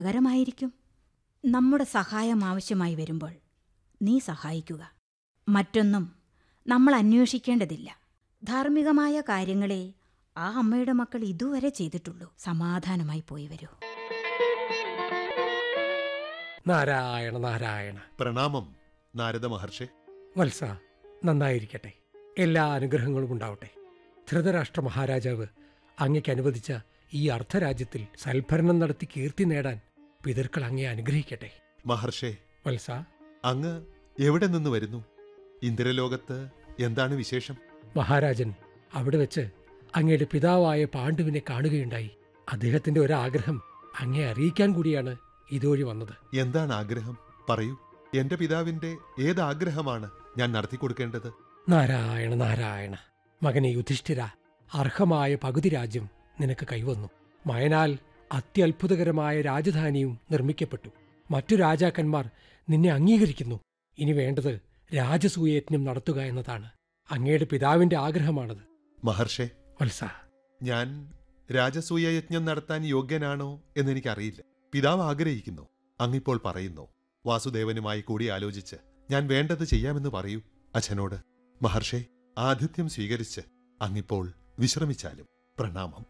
ഗുണകരമായിരിക്കും നമ്മുടെ സഹായം ആവശ്യമായി വരുമ്പോൾ നീ സഹായിക്കുക മറ്റൊന്നും നമ്മൾ അന്വേഷിക്കേണ്ടതില്ല ധാർമ്മികമായ കാര്യങ്ങളെ ആ അമ്മയുടെ മക്കൾ ഇതുവരെ ചെയ്തിട്ടുള്ളൂ സമാധാനമായി പോയി വരൂ നാരായണ നാരായണ പ്രണാമം നാരദ മഹർഷി വത്സ നന്നായിരിക്കട്ടെ എല്ലാ അനുഗ്രഹങ്ങളും ഉണ്ടാവട്ടെ ധൃതരാഷ്ട്ര മഹാരാജാവ് അങ്ങയ്ക്ക് അനുവദിച്ച ഈ അർദ്ധരാജ്യത്തിൽ സൽഭരണം നടത്തി കീർത്തി നേടാൻ പിതൃക്കൾ അങ്ങയെ അനുഗ്രഹിക്കട്ടെ മഹർഷേ വത്സ അങ്ങ് എവിടെ നിന്ന് വരുന്നു ഇന്ദ്രലോകത്ത് എന്താണ് വിശേഷം മഹാരാജൻ അവിടെ വെച്ച് അങ്ങയുടെ പിതാവായ പാണ്ഡുവിനെ കാണുകയുണ്ടായി അദ്ദേഹത്തിന്റെ ഒരാഗ്രഹം അങ്ങയെ അറിയിക്കാൻ കൂടിയാണ് ഇതുവഴി വന്നത് എന്താണ് ആഗ്രഹം പറയൂ എന്റെ പിതാവിന്റെ ഏത് ആഗ്രഹമാണ് ഞാൻ നടത്തി കൊടുക്കേണ്ടത് നാരായണ നാരായണ മകനെ യുധിഷ്ഠിര അർഹമായ പകുതി രാജ്യം നിനക്ക് കൈവന്നു മയനാൽ അത്യത്ഭുതകരമായ രാജധാനിയും നിർമ്മിക്കപ്പെട്ടു മറ്റു രാജാക്കന്മാർ നിന്നെ അംഗീകരിക്കുന്നു ഇനി വേണ്ടത് രാജസൂയയജ്ഞം നടത്തുക എന്നതാണ് അങ്ങയുടെ പിതാവിന്റെ ആഗ്രഹമാണത് മഹർഷേ വത്സ ഞാൻ രാജസൂയ യജ്ഞം നടത്താൻ യോഗ്യനാണോ എന്നെനിക്കറിയില്ല പിതാവ് ആഗ്രഹിക്കുന്നു അങ്ങിപ്പോൾ പറയുന്നു വാസുദേവനുമായി കൂടി ആലോചിച്ച് ഞാൻ വേണ്ടത് ചെയ്യാമെന്ന് പറയൂ അച്ഛനോട് മഹർഷേ ആതിഥ്യം സ്വീകരിച്ച് അങ്ങിപ്പോൾ വിശ്രമിച്ചാലും പ്രണാമം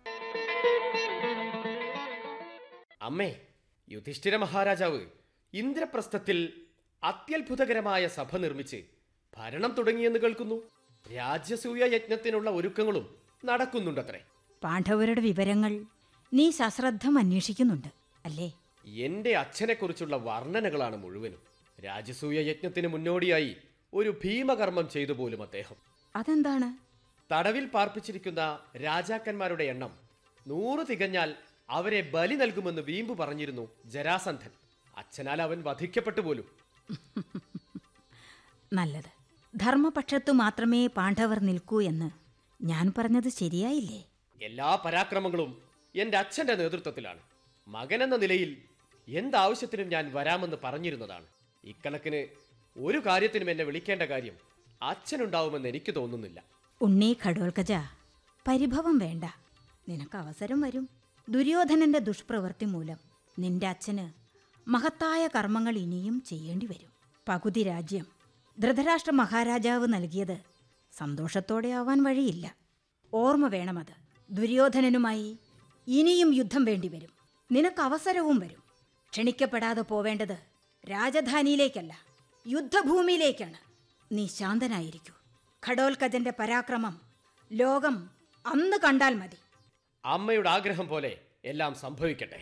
അമ്മേ യുധിഷ്ഠിര മഹാരാജാവ് ഇന്ദ്രപ്രസ്ഥത്തിൽ അത്യത്ഭുതകരമായ സഭ നിർമ്മിച്ച് ഭരണം തുടങ്ങിയെന്ന് കേൾക്കുന്നു രാജ്യസൂയ യജ്ഞത്തിനുള്ള ഒരുക്കങ്ങളും നടക്കുന്നുണ്ടത്രേ പാണ്ഡവരുടെ വിവരങ്ങൾ നീ സശ്രദ്ധം അന്വേഷിക്കുന്നുണ്ട് അല്ലേ എന്റെ അച്ഛനെക്കുറിച്ചുള്ള വർണ്ണനകളാണ് മുഴുവനും രാജസൂയ യജ്ഞത്തിന് മുന്നോടിയായി ഒരു ഭീമകർമ്മം ചെയ്തു പോലും അദ്ദേഹം അതെന്താണ് തടവിൽ പാർപ്പിച്ചിരിക്കുന്ന രാജാക്കന്മാരുടെ എണ്ണം നൂറ് തികഞ്ഞാൽ അവരെ ബലി നൽകുമെന്ന് വീമ്പ് പറഞ്ഞിരുന്നു ജരാസന്ധൻ അച്ഛനാൽ അവൻ വധിക്കപ്പെട്ടു പോലും നല്ലത് ധർമ്മപക്ഷത്തു മാത്രമേ പാണ്ഡവർ നിൽക്കൂ എന്ന് ഞാൻ പറഞ്ഞത് ശരിയായില്ലേ എല്ലാ പരാക്രമങ്ങളും എന്റെ അച്ഛന്റെ നേതൃത്വത്തിലാണ് മകനെന്ന നിലയിൽ എന്താവശ്യത്തിനും ഞാൻ വരാമെന്ന് പറഞ്ഞിരുന്നതാണ് ഇക്കണക്കിന് ഒരു കാര്യത്തിനും എന്നെ വിളിക്കേണ്ട കാര്യം അച്ഛനുണ്ടാവുമെന്ന് എനിക്ക് തോന്നുന്നില്ല ഉണ്ണി ഖഡോൽക്കജ പരിഭവം വേണ്ട നിനക്ക് അവസരം വരും ദുര്യോധനന്റെ ദുഷ്പ്രവൃത്തി മൂലം നിന്റെ അച്ഛന് മഹത്തായ കർമ്മങ്ങൾ ഇനിയും ചെയ്യേണ്ടി വരും പകുതി രാജ്യം ധൃതരാഷ്ട്ര മഹാരാജാവ് നൽകിയത് സന്തോഷത്തോടെ ആവാൻ വഴിയില്ല ഓർമ്മ വേണമത് ദുര്യോധനനുമായി ഇനിയും യുദ്ധം വേണ്ടിവരും നിനക്ക് അവസരവും വരും ക്ഷണിക്കപ്പെടാതെ പോവേണ്ടത് രാജധാനിയിലേക്കല്ല യുദ്ധഭൂമിയിലേക്കാണ് നീ ശാന്തനായിരിക്കൂ ഖഡോൽക്കജന്റെ പരാക്രമം ലോകം അന്ന് കണ്ടാൽ മതി അമ്മയുടെ ആഗ്രഹം പോലെ എല്ലാം സംഭവിക്കട്ടെ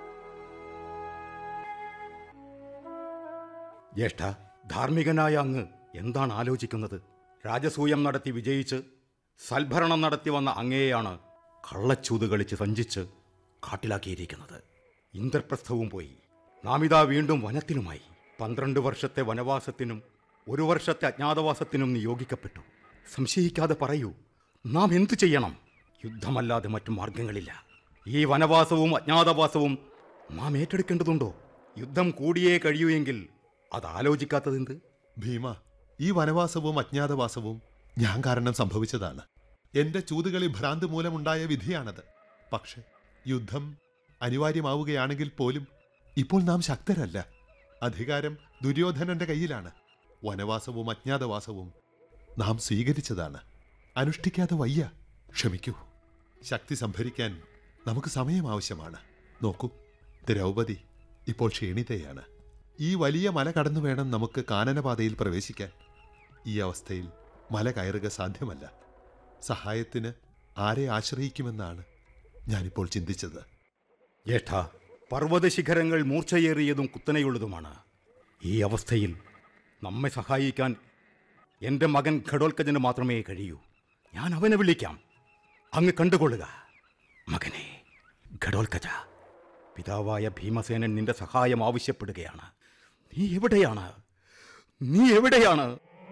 ജ്യേഷ്ഠ ധാർമ്മികനായ അങ്ങ് എന്താണ് ആലോചിക്കുന്നത് രാജസൂയം നടത്തി വിജയിച്ച് സൽഭരണം നടത്തി വന്ന അങ്ങയെയാണ് കള്ളച്ചൂത് കളിച്ച് സഞ്ചിച്ച് കാട്ടിലാക്കിയിരിക്കുന്നത് ഇന്ദ്രപ്രസ്ഥവും പോയി നാം ഇതാ വീണ്ടും വനത്തിനുമായി പന്ത്രണ്ട് വർഷത്തെ വനവാസത്തിനും ഒരു വർഷത്തെ അജ്ഞാതവാസത്തിനും നിയോഗിക്കപ്പെട്ടു സംശയിക്കാതെ പറയൂ നാം എന്തു ചെയ്യണം യുദ്ധമല്ലാതെ മറ്റു മാർഗങ്ങളില്ല ഈ വനവാസവും അജ്ഞാതവാസവും നാം ഏറ്റെടുക്കേണ്ടതുണ്ടോ യുദ്ധം കൂടിയേ കഴിയൂ എങ്കിൽ അത് ആലോചിക്കാത്തതെന്ത് ഭീമ ഈ വനവാസവും അജ്ഞാതവാസവും ഞാൻ കാരണം സംഭവിച്ചതാണ് എന്റെ ചൂതുകളി ഭ്രാന്ത് മൂലമുണ്ടായ വിധിയാണത് പക്ഷെ യുദ്ധം അനിവാര്യമാവുകയാണെങ്കിൽ പോലും ഇപ്പോൾ നാം ശക്തരല്ല അധികാരം ദുര്യോധനന്റെ കയ്യിലാണ് വനവാസവും അജ്ഞാതവാസവും നാം സ്വീകരിച്ചതാണ് അനുഷ്ഠിക്കാതെ വയ്യ ക്ഷമിക്കൂ ശക്തി സംഭരിക്കാൻ നമുക്ക് സമയം ആവശ്യമാണ് നോക്കൂ ദ്രൗപദി ഇപ്പോൾ ക്ഷീണിതയാണ് ഈ വലിയ മല കടന്നു വേണം നമുക്ക് കാനനപാതയിൽ പ്രവേശിക്കാൻ ഈ അവസ്ഥയിൽ മല കയറുക സാധ്യമല്ല സഹായത്തിന് ആരെ ആശ്രയിക്കുമെന്നാണ് ഞാനിപ്പോൾ ചിന്തിച്ചത് ജ്യേഷ്ഠ പർവ്വതശിഖരങ്ങൾ മൂർച്ചയേറിയതും കുത്തനെയുള്ളതുമാണ് ഈ അവസ്ഥയിൽ നമ്മെ സഹായിക്കാൻ എൻ്റെ മകൻ ഘടോൽക്കജന് മാത്രമേ കഴിയൂ ഞാൻ അവനെ വിളിക്കാം അങ്ങ് കണ്ടുകൊള്ളുക മകനെ ഘടോൽക്കജ പിതാവായ ഭീമസേനൻ നിന്റെ സഹായം ആവശ്യപ്പെടുകയാണ് നീ എവിടെയാണ് നീ എവിടെയാണ്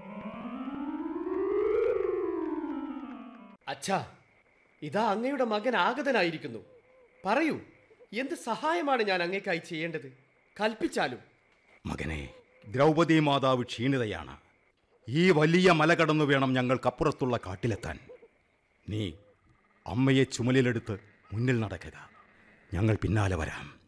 അച്ഛാ ഇതാ അങ്ങയുടെ മകൻ ആഗതനായിരിക്കുന്നു പറയൂ എന്ത് സഹായമാണ് ഞാൻ അങ്ങേക്കായി ചെയ്യേണ്ടത് കൽപ്പിച്ചാലും മകനെ ദ്രൗപദി മാതാവ് ക്ഷീണിതയാണ് ഈ വലിയ മല കടന്നു വേണം ഞങ്ങൾക്കപ്പുറത്തുള്ള കാട്ടിലെത്താൻ നീ അമ്മയെ ചുമലിലെടുത്ത് മുന്നിൽ നടക്കുക ഞങ്ങൾ പിന്നാലെ വരാം